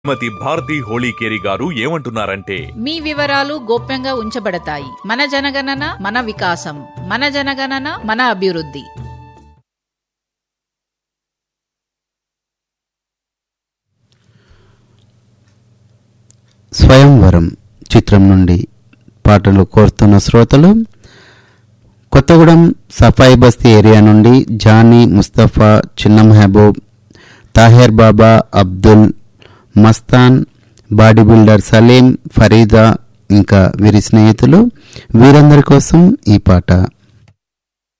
శ్రీమతి భారతి హోళీకేరి గారు ఏమంటున్నారంటే మీ వివరాలు గోప్యంగా ఉంచబడతాయి మన జనగణన మన వికాసం మన జనగణన మన అభివృద్ధి స్వయంవరం చిత్రం నుండి పాటలు కోరుతున్న శ్రోతలు కొత్తగూడెం సఫాయి బస్తీ ఏరియా నుండి జానీ ముస్తఫా చిన్న మహబూబ్ తాహెర్ బాబా అబ్దుల్ మస్తాన్ బాడీ బిల్డర్ సలీం ఫరీదా ఇంకా వీరి స్నేహితులు వీరందరి కోసం ఈ పాట